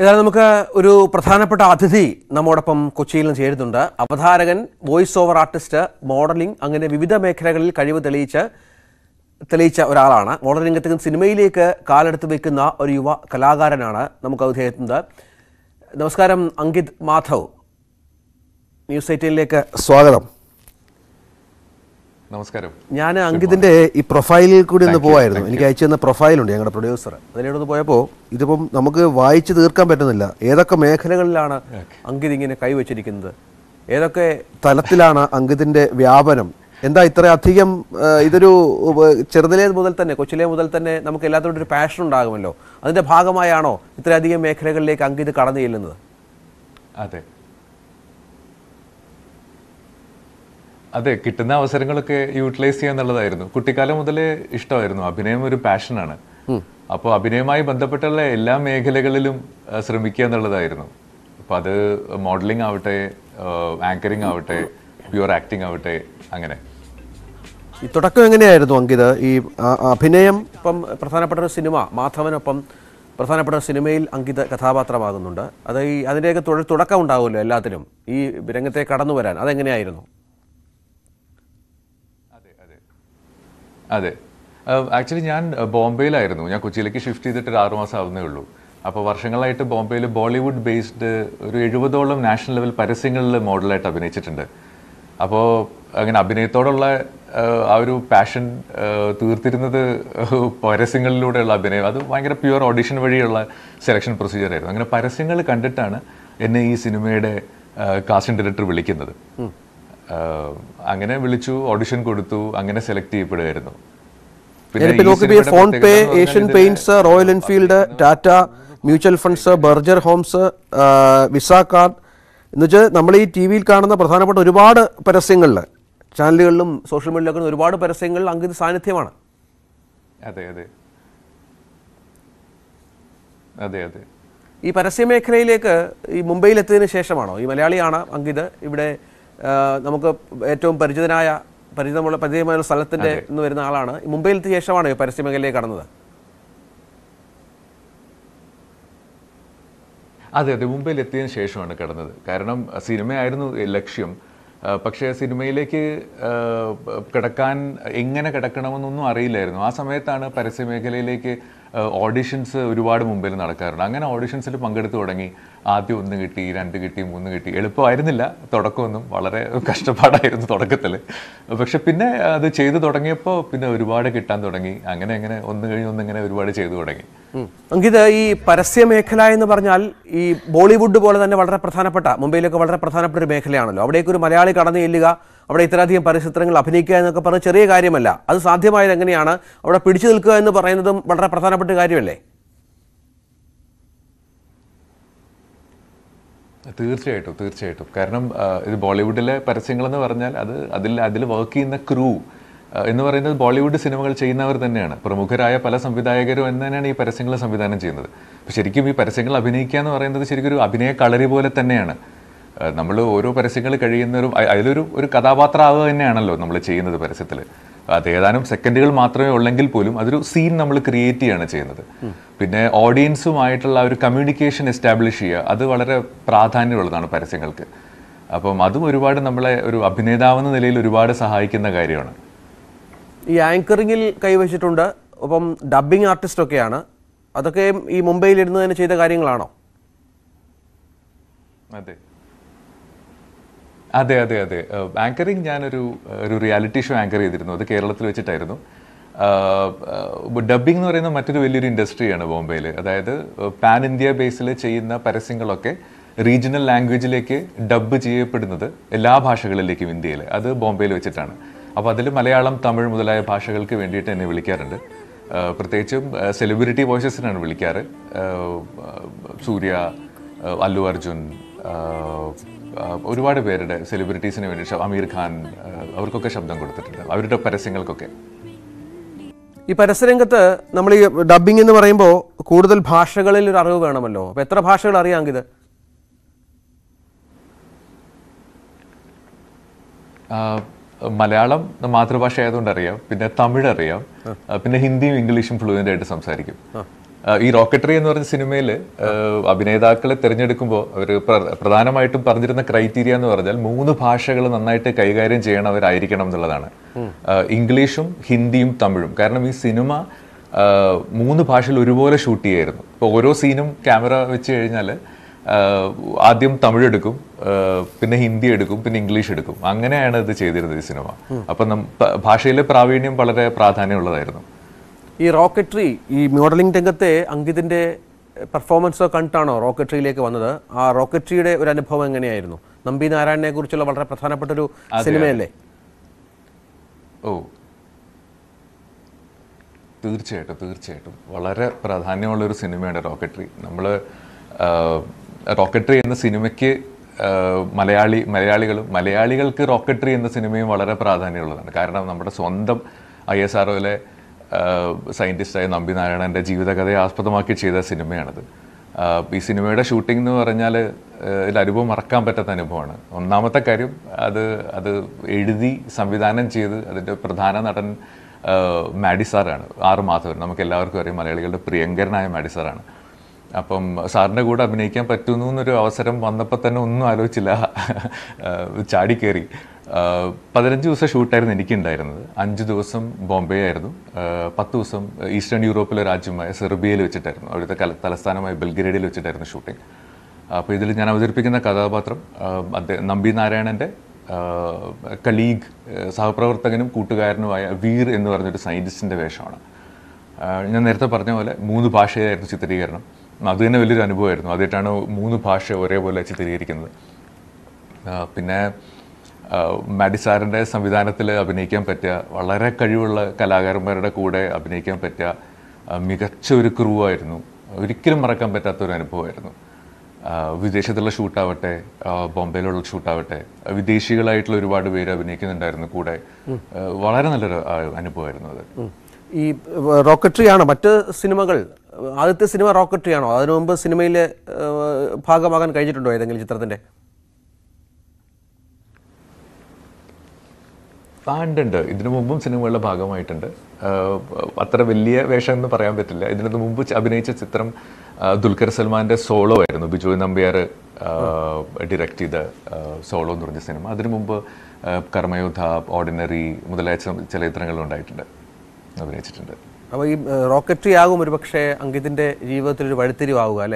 ഏതായാലും നമുക്ക് ഒരു പ്രധാനപ്പെട്ട അതിഥി നമ്മോടൊപ്പം കൊച്ചിയിൽ നിന്ന് ചേരുന്നുണ്ട് അവതാരകൻ വോയിസ് ഓവർ ആർട്ടിസ്റ്റ് മോഡലിംഗ് അങ്ങനെ വിവിധ മേഖലകളിൽ കഴിവ് തെളിയിച്ച് തെളിയിച്ച ഒരാളാണ് മോഡൽ രംഗത്ത് നിന്ന് സിനിമയിലേക്ക് കാലെടുത്ത് വെക്കുന്ന ഒരു യുവ കലാകാരനാണ് നമുക്ക് അദ്ദേഹത്തിൻ്റെ നമസ്കാരം അങ്കിത് മാധവ് ന്യൂസ് എയ്റ്റീനിലേക്ക് സ്വാഗതം നമസ്കാരം ഞാൻ അങ്കിതിന്റെ ഈ പ്രൊഫൈലിൽ കൂടി ഒന്ന് പോവായിരുന്നു എനിക്ക് അയച്ചു തന്ന പ്രൊഫൈലുണ്ട് ഞങ്ങളുടെ പ്രൊഡ്യൂസർ അതിലൂടെ ഒന്ന് പോയപ്പോൾ ഇതിപ്പം നമുക്ക് വായിച്ചു തീർക്കാൻ പറ്റുന്നില്ല ഏതൊക്കെ മേഖലകളിലാണ് അങ്കിത് ഇങ്ങനെ കൈവച്ചിരിക്കുന്നത് ഏതൊക്കെ തലത്തിലാണ് അങ്കിതിന്റെ വ്യാപനം എന്താ ഇത്ര അധികം ആ, ഇതൊരു ഉപ- ചെറുതിലേ മുതൽ തന്നെ കൊച്ചിലെ മുതൽ തന്നെ നമുക്ക് എല്ലാത്തോടും ഒരു പാഷൻ ഉണ്ടാകുമല്ലോ അതിന്റെ ഭാഗമായാണോ ഇത്രയധികം മേഖലകളിലേക്ക് അങ്കിത് കടന്നു ചെല്ലുന്നത് അതെ അതെ കിട്ടുന്ന അവസരങ്ങളൊക്കെ യൂട്ടിലൈസ് ചെയ്യുക എന്നുള്ളതായിരുന്നു കുട്ടിക്കാലം മുതലേ ഇഷ്ടമായിരുന്നു അഭിനയം ഒരു പാഷനാണ് അപ്പോൾ അഭിനയവുമായി ബന്ധപ്പെട്ടുള്ള എല്ലാ മേഖലകളിലും ആ, ശ്രമിക്കുക എന്നുള്ളതായിരുന്നു അപ്പോൾ അത് മോഡലിംഗ് ആവട്ടെ ആങ്കറിംഗ് ആവട്ടെ പ്യുവർ ആക്ടിംഗ് ആവട്ടെ അങ്ങനെ ഈ തുടക്കം എങ്ങനെയായിരുന്നു അങ്കിത് ഈ ആ- അഭിനയം ഇപ്പം പ്രധാനപ്പെട്ട ഒരു സിനിമ മാധവനൊപ്പം പ്രധാനപ്പെട്ട ഒരു സിനിമയിൽ അങ്കിത് കഥാപാത്രമാകുന്നുണ്ട് അത് ഈ അതിൻ്റെയൊക്കെ തുട- തുടക്കം ഉണ്ടാവുമല്ലോ എല്ലാത്തിനും ഈ രംഗത്തെ കടന്നു വരാൻ അതെങ്ങനെയായിരുന്നു അതെ ആക്ച്വലി ഞാൻ അഹ്, ബോംബെയിലായിരുന്നു ഞാൻ കൊച്ചിയിലേക്ക് ഷിഫ്റ്റ് ചെയ്തിട്ട് ഒരു ആറുമാസം ആവുന്നേ ഉള്ളൂ അപ്പോൾ വർഷങ്ങളായിട്ട് ബോംബെയിൽ ബോളിവുഡ് ബേസ്ഡ് ഒരു എഴുപതോളം നാഷണൽ ലെവൽ പരസ്യങ്ങളിൽ മോഡലായിട്ട് അഭിനയിച്ചിട്ടുണ്ട് അപ്പോൾ അങ്ങനെ അഭിനയത്തോടുള്ള ആഹ്, ആ ഒരു പാഷൻ തീർത്തിരുന്നത് പരസ്യങ്ങളിലൂടെയുള്ള അഭിനയം അത് ഭയങ്കര പ്യുവർ ഓഡിഷൻ വഴിയുള്ള സെലക്ഷൻ പ്രൊസീജിയർ ആയിരുന്നു അങ്ങനെ പരസ്യങ്ങൾ കണ്ടിട്ടാണ് എന്നെ ഈ സിനിമയുടെ കാസ്റ്റിംഗ് ഡയറക്ടർ വിളിക്കുന്നത് ആഹ് അങ്ങനെ വിളിച്ചു ഓഡിഷൻ കൊടുത്തു അങ്ങനെ സെലക്ട് ചെയ്യപ്പെടുകയായിരുന്നു ഞാനിപ്പോൾ ഈ നോക്കിയപ്പോൾ സിനിമയുടെ ഫോൺ പേ പ്രത്യേകത എന്ന് പറഞ്ഞാൽ ഏഷ്യൻ ഇതിലെ- Paints Royal Enfield Tata mutual funds Berger homes Visa card എന്ന് വെച്ചാൽ നമ്മൾ ഈ ടി വിയിൽ കാണുന്ന പ്രധാനപ്പെട്ട ഒരുപാട് പരസ്യങ്ങളിൽ ചാനലുകളിലും സോഷ്യൽ മീഡിയയിലൊക്കെ ഒരുപാട് പരസ്യങ്ങളിൽ അങ്കിത് സാന്നിധ്യമാണ് അതെ അതെ അതെ അതെ ഈ പരസ്യമേഖലയിലേക്ക് ഈ മുംബൈയിൽ എത്തിയതിനു ശേഷമാണോ ഈ മലയാളിയാണ് അങ്കിത് ഇവിടെ ആ, നമുക്ക് ഏറ്റവും പരിചിതനായ പരിചിതമുള്ള പരിചയമായ സ്ഥലത്തിന്റെ നിന്ന് വരുന്ന ആളാണ് ഈ മുംബൈയിൽ എത്തിയ ശേഷമാണോ ഈ പരസ്യമേഖലയിലേക്ക് കടന്നത് അതെ അതെ മുംബൈയിൽ എത്തിയതിനു ശേഷമാണ് കടന്നത് കാരണം അഹ് സിനിമയായിരുന്നു ലക്ഷ്യം അഹ് പക്ഷേ സിനിമയിലേക്ക് അഹ് കിടക്കാൻ എങ്ങനെ കിടക്കണമെന്നൊന്നും അറിയില്ലായിരുന്നു ആ സമയത്താണ് പരസ്യ മേഖലയിലേക്ക് ഓഡിഷൻസ് ഒരുപാട് മുമ്പിൽ നടക്കാറുണ്ട് അങ്ങനെ ഓഡിഷൻസിൽ പങ്കെടുത്തു തുടങ്ങി ആദ്യം ഒന്ന് കിട്ടി രണ്ട് കിട്ടി മൂന്ന് കിട്ടി എളുപ്പമായിരുന്നില്ല തുടക്കമൊന്നും വളരെ കഷ്ടപ്പാടായിരുന്നു തുടക്കത്തിൽ പക്ഷെ പിന്നെ അത് ചെയ്തു തുടങ്ങിയപ്പോൾ പിന്നെ ഒരുപാട് കിട്ടാൻ തുടങ്ങി അങ്ങനെ അങ്ങനെ ഒന്ന് കഴിഞ്ഞ് ഒന്ന് ഇങ്ങനെ ഒരുപാട് ചെയ്തു തുടങ്ങി ഉം. അങ്കിത് ഈ പരസ്യമേഖല എന്ന് പറഞ്ഞാൽ ഈ ബോളിവുഡ് പോലെ തന്നെ വളരെ പ്രധാനപ്പെട്ട മുംബൈയിലൊക്കെ വളരെ പ്രധാനപ്പെട്ട ഒരു മേഖലയാണല്ലോ അവിടേക്ക് ഒരു മലയാളി കടന്നു ചെല്ലുക അവിടെ ഇത്രയധികം പരസ്യത്രങ്ങൾ അഭിനയിക്കുക എന്നൊക്കെ പറഞ്ഞ ചെറിയ കാര്യമല്ല അത് സാധ്യമായത് എങ്ങനെയാണ് അവിടെ പിടിച്ചു നിൽക്കുക എന്ന് പറയുന്നതും വളരെ പ്രധാനപ്പെട്ട ഒരു കാര്യമല്ലേ തീർച്ചയായിട്ടും തീർച്ചയായിട്ടും കാരണം ആ, ഇത് ബോളിവുഡിലെ പരസ്യങ്ങൾ എന്ന് പറഞ്ഞാൽ അത് അതിൽ അതിൽ വർക്ക് ചെയ്യുന്ന ക്രൂ എന്ന് പറയുന്നത് ബോളിവുഡ് സിനിമകൾ ചെയ്യുന്നവർ തന്നെയാണ് പ്രമുഖരായ പല സംവിധായകരും എന്ന് തന്നെയാണ് ഈ പരസ്യങ്ങൾ സംവിധാനം ചെയ്യുന്നത് അപ്പോൾ ശരിക്കും ഈ പരസ്യങ്ങൾ അഭിനയിക്കുക എന്ന് പറയുന്നത് ശരിക്കും ഒരു അഭിനയ കളരി പോലെ തന്നെയാണ് നമ്മൾ ഓരോ പരസ്യങ്ങൾ കഴിയുന്നവരും അ- അതിലൊരു ഒരു കഥാപാത്രമാവുക തന്നെയാണല്ലോ നമ്മൾ ചെയ്യുന്നത് പരസ്യത്തിൽ അത് ഏതാനും സെക്കൻഡുകൾ മാത്രമേ ഉള്ളെങ്കിൽ പോലും അതൊരു സീൻ നമ്മൾ ക്രിയേറ്റ് ചെയ്യുകയാണ് ചെയ്യുന്നത് പിന്നെ ഓഡിയൻസുമായിട്ടുള്ള ആ ഒരു കമ്മ്യൂണിക്കേഷൻ എസ്റ്റാബ്ലിഷ് ചെയ്യുക അത് വളരെ പ്രാധാന്യമുള്ളതാണ് പരസ്യങ്ങൾക്ക് അപ്പം അതും ഒരുപാട് നമ്മളെ ഒരു അഭിനേതാവെന്ന നിലയിൽ ഒരുപാട് സഹായിക്കുന്ന കാര്യമാണ് ഈ ആങ്കറിങ്ങിൽ കൈവച്ചിട്ടുണ്ട് ഒപ്പം ഡബ്ബിംഗ് ആർട്ടിസ്റ്റൊക്കെയാണ് അതൊക്കെ ഈ മുംബൈയിൽ ഇരുന്ന് തന്നെ ചെയ്ത കാര്യങ്ങളാണോ അതെ അതെ അതെ അതെ ആങ്കറിങ് ഞാനൊരു ഏഹ്, ഒരു റിയാലിറ്റി ഷോ ആങ്കർ ചെയ്തിരുന്നു അത് കേരളത്തിൽ വെച്ചിട്ടായിരുന്നു ഡബ്ബിംഗ് എന്ന് പറയുന്ന മറ്റൊരു വലിയൊരു ഇൻഡസ്ട്രിയാണ് ബോംബെയിൽ അതായത് പാൻ ഇന്ത്യ ബേസിൽ ചെയ്യുന്ന പരസ്യങ്ങളൊക്കെ റീജിയണൽ ലാംഗ്വേജിലേക്ക് ഡബ്ബ് ചെയ്യപ്പെടുന്നത് എല്ലാ ഭാഷകളിലേക്കും ഇന്ത്യയിൽ അത് ബോംബെയിൽ വെച്ചിട്ടാണ് അപ്പോൾ അതിൽ മലയാളം തമിഴ് മുതലായ ഭാഷകൾക്ക് വേണ്ടിയിട്ട് എന്നെ വിളിക്കാറുണ്ട് ഏഹ്, പ്രത്യേകിച്ചും സെലിബ്രിറ്റി വോയിസസിനാണ് വിളിക്കാറ് ഏഹ്, സൂര്യ ഏഹ്, അല്ലു അർജുൻ ആഹ് ആഹ് ഒരുപാട് പേരുടെ സെലിബ്രിറ്റീസിന് വേണ്ടി ശ- അമീർ ഖാൻ ആഹ് അവർക്കൊക്കെ ശബ്ദം കൊടുത്തിട്ടുണ്ട് അവരുടെ പരസ്യങ്ങൾക്കൊക്കെ ഈ പരസ്യരംഗത്ത് നമ്മൾ ഈ ഡബ്ബിംഗ് എന്ന് പറയുമ്പോൾ കൂടുതൽ ഭാഷകളിൽ ഒരു അറിവ് വേണമല്ലോ അപ്പോൾ എത്ര ഭാഷകൾ അറിയാം അങ്കിത് ആഹ് മലയാളം മാതൃഭാഷ ആയതുകൊണ്ട് അറിയാം പിന്നെ തമിഴ് അറിയാം ആഹ് പിന്നെ ഹിന്ദിയും ഇംഗ്ലീഷും ഫ്ലുവൻ്റ് ആയിട്ട് സംസാരിക്കും ആ, ഈ റോക്കറ്ററി എന്ന് പറഞ്ഞ സിനിമയിൽ അഭിനേതാക്കളെ തിരഞ്ഞെടുക്കുമ്പോൾ അവർ പ്രധാനമായിട്ടും പറഞ്ഞിരുന്ന ക്രൈറ്റീരിയ എന്ന് പറഞ്ഞാൽ മൂന്ന് ഭാഷകൾ നന്നായിട്ട് കൈകാര്യം ചെയ്യണവരായിരിക്കണം എന്നുള്ളതാണ് ആ, ഇംഗ്ലീഷും ഹിന്ദിയും തമിഴും കാരണം ഈ സിനിമ ആ, മൂന്ന് ഭാഷയിൽ ഒരുപോലെ ഷൂട്ട് ചെയ്യായിരുന്നു ഇപ്പോൾ ഓരോ സീനും ക്യാമറ വെച്ച് കഴിഞ്ഞാൽ ആദ്യം തമിഴ് എടുക്കും ആ, പിന്നെ ഹിന്ദി എടുക്കും പിന്നെ ഇംഗ്ലീഷ് എടുക്കും അങ്ങനെയാണ് ഇത് ചെയ്തിരുന്നത് ഈ സിനിമ അപ്പം നം- പ- ഭാഷയിലെ പ്രാവീണ്യം വളരെ പ്രാധാന്യമുള്ളതായിരുന്നു ഈ റോക്കറ്ററി ഈ മോഡലിംഗ് രംഗത്തെ അങ്കിതിന്റെ പെർഫോമൻസ് കണ്ടിട്ടാണോ റോക്കറ്ററിയിലേക്ക് വന്നത് ആ റോക്കറ്ററിയുടെ ഒരു അനുഭവം എങ്ങനെയായിരുന്നു നമ്പി നാരായണനെ കുറിച്ചുള്ള വളരെ പ്രധാനപ്പെട്ട ഒരു സിനിമയല്ലേ ഓ തീർച്ചയായിട്ടും തീർച്ചയായിട്ടും വളരെ പ്രാധാന്യമുള്ള ഒരു സിനിമയാണ് റോക്കറ്ററി നമ്മൾ റോക്കറ്ററി എന്ന സിനിമയ്ക്ക് ആ, മലയാളി മലയാളികളും മലയാളികൾക്ക് റോക്കറ്ററി എന്ന സിനിമയും വളരെ പ്രാധാന്യമുള്ളതാണ് കാരണം നമ്മുടെ സ്വന്തം ഐ എസ് ആർ സയൻറ്റിസ്റ്റായ നമ്പി നാരായണൻ്റെ ജീവിതകഥയെ ആസ്പദമാക്കി ചെയ്ത സിനിമയാണിത് ആ, ഈ സിനിമയുടെ ഷൂട്ടിംഗ് എന്ന് പറഞ്ഞാൽ ഇതിൽ അനുഭവം മറക്കാൻ പറ്റാത്ത അനുഭവമാണ് ഒന്നാമത്തെ കാര്യം അത് അത് എഴുതി സംവിധാനം ചെയ്ത് അതിൻ്റെ പ്രധാന നടൻ ആ, മാഡി സാറാണ് ആർ മാധവൻ നമുക്ക് എല്ലാവർക്കും അറിയാം മലയാളികളുടെ പ്രിയങ്കരനായ മാഡി സാറാണ് അപ്പം സാറിൻ്റെ കൂടെ അഭിനയിക്കാൻ പറ്റുന്നു എന്നൊരു അവസരം വന്നപ്പോൾ തന്നെ ഒന്നും ആലോചിച്ചില്ല ആ, ചാടിക്കേറി ആ, പതിനഞ്ച് ദിവസം ഷൂട്ടായിരുന്നു എനിക്കുണ്ടായിരുന്നത് അഞ്ച് ദിവസം ബോംബെ ആയിരുന്നു ആ, പത്ത് ദിവസം ഈസ്റ്റേൺ യൂറോപ്പിലെ രാജ്യമായ സെർബിയയിൽ വെച്ചിട്ടായിരുന്നു അവിടുത്തെ കല തലസ്ഥാനമായ ബെൽഗ്രേഡിൽ വെച്ചിട്ടായിരുന്നു ഷൂട്ടിംഗ് അപ്പോൾ ഇതിൽ ഞാൻ അവതരിപ്പിക്കുന്ന കഥാപാത്രം ആ, അദ്ദേഹം നമ്പി നാരായണൻ്റെ കലീഗ് സഹപ്രവർത്തകനും കൂട്ടുകാരനുമായ വീർ എന്ന് പറഞ്ഞൊരു സയൻറ്റിസ്റ്റിൻ്റെ വേഷമാണ് ആ, ഞാൻ നേരത്തെ പറഞ്ഞ പോലെ മൂന്ന് ഭാഷയായിരുന്നു ചിത്രീകരണം അത് തന്നെ വലിയൊരു അനുഭവമായിരുന്നു ആദ്യമായിട്ടാണ് മൂന്ന് ഭാഷ ഒരേപോലെ ചിത്രീകരിക്കുന്നത് ആ, പിന്നെ ആ, മാഡി സാറിൻ്റെ സംവിധാനത്തിൽ അഭിനയിക്കാൻ പറ്റിയ വളരെ കഴിവുള്ള കലാകാരന്മാരുടെ കൂടെ അഭിനയിക്കാൻ പറ്റിയ ആ, മികച്ച ഒരു ക്രൂ ആയിരുന്നു ഒരിക്കലും മറക്കാൻ പറ്റാത്ത ഒരു അനുഭവമായിരുന്നു ആ, വിദേശത്തുള്ള ഷൂട്ടാവട്ടെ ആ, ബോംബെയിലുള്ള ഷൂട്ടാവട്ടെ വിദേശികളായിട്ടുള്ള ഒരുപാട് പേര് അഭിനയിക്കുന്നുണ്ടായിരുന്നു കൂടെ ആ, വളരെ നല്ലൊരു ആ, അനുഭവമായിരുന്നു അത് ഉം. ഈ റോക്കറ്ററി ആണോ മറ്റ് സിനിമകൾ ആദ്യത്തെ സിനിമ റോക്കറ്ററി ആണോ അതിനു മുമ്പ് സിനിമയിൽ ഭാഗമാകാൻ കഴിഞ്ഞിട്ടുണ്ടോ ഏതെങ്കിലും ചിത്രത്തിന്റെ ആ ഉണ്ട് ഉണ്ട് ഇതിനു മുമ്പും സിനിമകളുടെ ഭാഗമായിട്ടുണ്ട് ആഹ് അത്ര വലിയ വേഷം എന്ന് പറയാൻ പറ്റില്ല ഇതിനു മുമ്പ് ച- അഭിനയിച്ച ചിത്രം ആഹ് ദുൽഖർ സൽമാന്റെ സോളോ ആയിരുന്നു ബിജോയ് നമ്പ്യാർ ഡിറക്റ്റ് ചെയ്ത ആഹ് സോളോ എന്ന് പറഞ്ഞ സിനിമ അതിനു മുമ്പ് ആഹ് കർമ്മയോദ്ധ ഓർഡിനറി മുതലായ ചില ചില ചിത്രങ്ങളും ഉണ്ടായിട്ടുണ്ട് അഭിനയിച്ചിട്ടുണ്ട് അപ്പോൾ ഈ റോക്കറ്ററി ആകും ഒരു പക്ഷേ അങ്കിതിന്റെ ജീവിതത്തിൽ ഒരു വഴിത്തിരിവാകുക അല്ലേ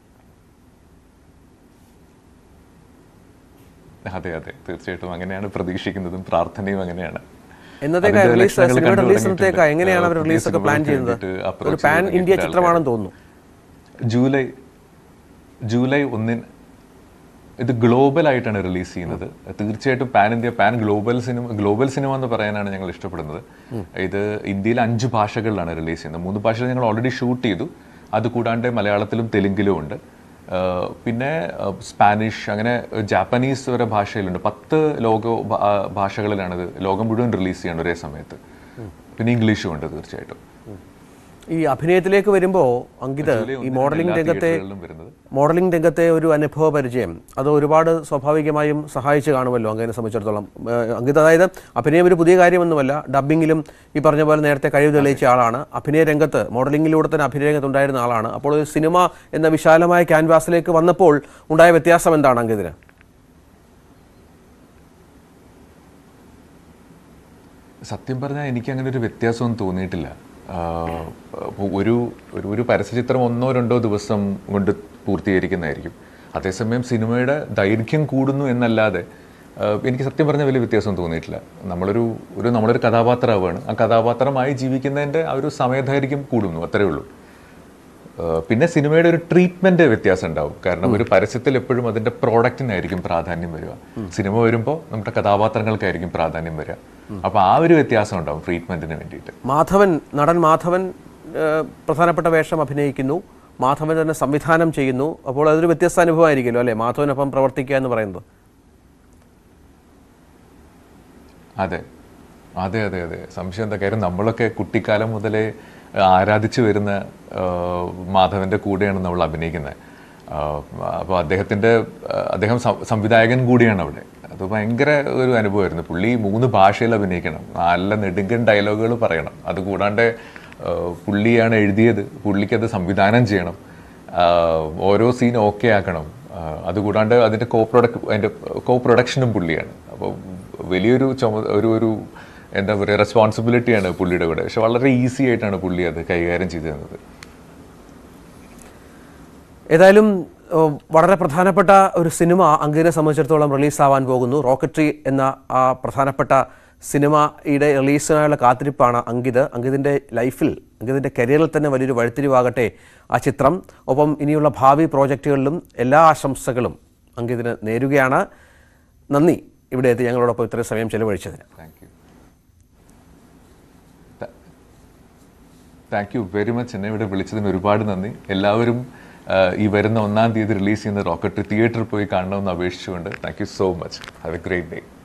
അതെ അതെ തീർച്ചയായിട്ടും അങ്ങനെയാണ് പ്രതീക്ഷിക്കുന്നതും പ്രാർത്ഥനയും അങ്ങനെയാണ് എന്നത്തേക്കാ അതിന്റെ റിലീസ് ലക്ഷണങ്ങൾ സിനിമയുടെ കണ്ടു റിലീസ് എന്നത്തേക്കാ തുടങ്ങിയിട്ടുണ്ട്. എങ്ങനെയാണ് അവർ പുതിയ റിലീസ് ഒക്കെ പ്ലാൻ സിനിമകൾക്ക് ചെയ്യുന്നത് വേണ്ടിയിട്ട് approach ഒരു പാൻ ചെയ്ത് ഇന്ത്യ തുടങ്ങിയിട്ടുള്ള ചിത്രമാണെന്ന് തോന്നുന്നു ജൂലൈ ജൂലൈ ഒന്നിന് ഇത് ഗ്ലോബൽ ആയിട്ടാണ് റിലീസ് ചെയ്യുന്നത് തീർച്ചയായിട്ടും pan India pan global cinema global cinema എന്ന് പറയാനാണ് ഞങ്ങൾ ഇഷ്ടപ്പെടുന്നത് ഇത് ഇന്ത്യയിൽ അഞ്ച് ഭാഷകളിലാണ് റിലീസ് ചെയ്യുന്നത് മൂന്ന് ഭാഷകൾ ഞങ്ങൾ ഓൾറെഡി ഷൂട്ട് ചെയ്തു അത് കൂടാണ്ട് മലയാളത്തിലും തെലുങ്കിലും ഉണ്ട് ആഹ് പിന്നെ ആഹ് സ്പാനിഷ് അങ്ങനെ ജാപ്പനീസ് വരെ ഭാഷയിലുണ്ട് പത്ത് ലോക ഭാ- ഭാഷകളിലാണ് ഇത് ലോകം മുഴുവൻ റിലീസ് ചെയ്യേണ്ട ഒരേ സമയത്ത് പിന്നെ ഇംഗ്ലീഷും ഉണ്ട് തീർച്ചയായിട്ടും ഈ അഭിനയത്തിലേക്ക് വരുമ്പോൾ അങ്കിത് ജൂലൈ ഈ ഒന്നിനാണ് മോഡലിംഗ് എല്ലാ രംഗത്തെ തിയേറ്ററുകളിലും വരുന്നത് മോഡലിംഗ് രംഗത്തെ ഒരു അനുഭവ പരിചയം അത് ഒരുപാട് സ്വാഭാവികമായും സഹായിച്ചു കാണുമല്ലോ അങ്ങനെ സംബന്ധിച്ചിടത്തോളം ഏഹ് അങ്കിത് അതായത് അഭിനയം ഒരു പുതിയ കാര്യമൊന്നുമല്ല ഡബ്ബിങ്ങിലും ഈ പറഞ്ഞ പോലെ നേരത്തെ കഴിവ് തെളിയിച്ച ആളാണ് അഭിനയ രംഗത്ത് മോഡലിംഗിലൂടെ തന്നെ അഭിനയ രംഗത്ത് ഉണ്ടായിരുന്ന ആളാണ് അപ്പോൾ ഒരു സിനിമ എന്ന വിശാലമായ ക്യാൻവാസിലേക്ക് വന്നപ്പോൾ ഉണ്ടായ വ്യത്യാസം എന്താണ് അങ്കിതിന് സത്യം പറഞ്ഞാൽ എനിക്ക് അങ്ങനെ ഒരു വ്യത്യാസമൊന്നും തോന്നിയിട്ടില്ല ആഹ് ഇപ്പൊ ഒരു ഒരു ഒരു പരസ്യചിത്രം ഒന്നോ രണ്ടോ ദിവസം കൊണ്ട് പൂർത്തീകരിക്കുന്നതായിരിക്കും അതേസമയം സിനിമയുടെ ദൈർഘ്യം കൂടുന്നു എന്നല്ലാതെ ആഹ് എനിക്ക് സത്യം പറഞ്ഞാൽ വലിയ വ്യത്യാസം തോന്നിയിട്ടില്ല നമ്മളൊരു ഒരു നമ്മളൊരു കഥാപാത്രമാവുകയാണ് ആ കഥാപാത്രമായി ജീവിക്കുന്നതിൻ്റെ ആ ഒരു സമയദൈർഘ്യം കൂടുന്നു അത്രേ ഉള്ളൂ ആഹ് പിന്നെ സിനിമയുടെ ഒരു ട്രീറ്റ്മെന്റ് വ്യത്യാസം ഉണ്ടാവും കാരണം ഒരു പരസ്യത്തിൽ എപ്പോഴും അതിന്റെ പ്രോഡക്റ്റിനായിരിക്കും പ്രാധാന്യം വരിക സിനിമ വരുമ്പോൾ നമ്മുടെ കഥാപാത്രങ്ങൾക്കായിരിക്കും പ്രാധാന്യം വരിക അപ്പൊ ആ ഒരു വ്യത്യാസം ഉണ്ടാവും ട്രീറ്റ്മെന്റിന് വേണ്ടിയിട്ട് മാധവൻ നടൻ മാധവൻ ഏഹ് പ്രധാനപ്പെട്ട വേഷം അഭിനയിക്കുന്നു മാധവൻ തന്നെ സംവിധാനം ചെയ്യുന്നു അപ്പോൾ അതൊരു വ്യത്യസ്ത അനുഭവമായിരിക്കുമല്ലോ അല്ലേ മാധവനൊപ്പം പ്രവർത്തിക്കുക എന്ന് പറയുന്നത് അതെ അതെ അതെ അതെ സംശയം എന്താ കാര്യം നമ്മളൊക്കെ കുട്ടിക്കാലം മുതലേ ആരാധിച്ചു വരുന്ന ആ, മാധവന്റെ കൂടെയാണ് നമ്മൾ അഭിനയിക്കുന്നത് അപ്പോൾ അദ്ദേഹത്തിന്റെ ആ, അദ്ദേഹം സം- സംവിധായകൻ കൂടിയാണ് അവിടെ അത് ഭയങ്കര ഒരു അനുഭവമായിരുന്നു പുള്ളി മൂന്ന് ഭാഷയിൽ അഭിനയിക്കണം നല്ല നെടുങ്കൻ ഡയലോഗുകൾ പറയണം അത് കൂടാണ്ട് പുള്ളിയാണ് എഴുതിയത് പുള്ളിക്കത് സംവിധാനം ചെയ്യണം ആ, ഓരോ സീൻ ഓക്കെ ആക്കണം ആ, അതുകൂടാണ്ട് അതിൻ്റെ കോ പ്രൊഡക്ട് അതിൻ്റെ കോ പ്രൊഡക്ഷനും പുള്ളിയാണ് അപ്പോൾ വലിയൊരു ചുമ ഒരു ഒരു എന്താ പറയുക റെസ്പോൺസിബിലിറ്റിയാണ് പുള്ളിയുടെ കൂടെ പക്ഷെ വളരെ ഈസി ആയിട്ടാണ് പുള്ളി അത് കൈകാര്യം ചെയ്തു തന്നത് ഏതായാലും ഓ, വളരെ പ്രധാനപ്പെട്ട ഒരു സിനിമ അങ്കിതിനെ സംബന്ധിച്ചിടത്തോളം റിലീസാവാൻ പോകുന്നു റോക്കറ്റ്രി എന്ന ആ പ്രധാനപ്പെട്ട സിനിമയുടെ റിലീസിനായുള്ള കാത്തിരിപ്പാണ് അങ്കിത് അങ്കിതിൻ്റെ ലൈഫിൽ അങ്കിതിൻ്റെ കരിയറിൽ തന്നെ വലിയൊരു വഴിത്തിരിവാകട്ടെ ആ ചിത്രം ഒപ്പം ഇനിയുള്ള ഭാവി പ്രോജക്റ്റുകളിലും എല്ലാ ആശംസകളും അങ്കിതിന് നേരുകയാണ് നന്ദി ഇവിടെ എത്തി ഞങ്ങളോടൊപ്പം ഇത്രയും സമയം ചെലവഴിച്ചതിന് thank you thank you very much എന്നെ ഇവിടെ വിളിച്ചതിന് ഒരുപാട് നന്ദി എല്ലാവരും ആ, ഈ വരുന്ന ഒന്നാം തീയതി റിലീസ് ചെയ്യുന്ന റോക്കറ്റ് തിയേറ്ററിൽ പോയി കാണണമെന്ന് അപേക്ഷിച്ചുകൊണ്ട് thank you so much have a great day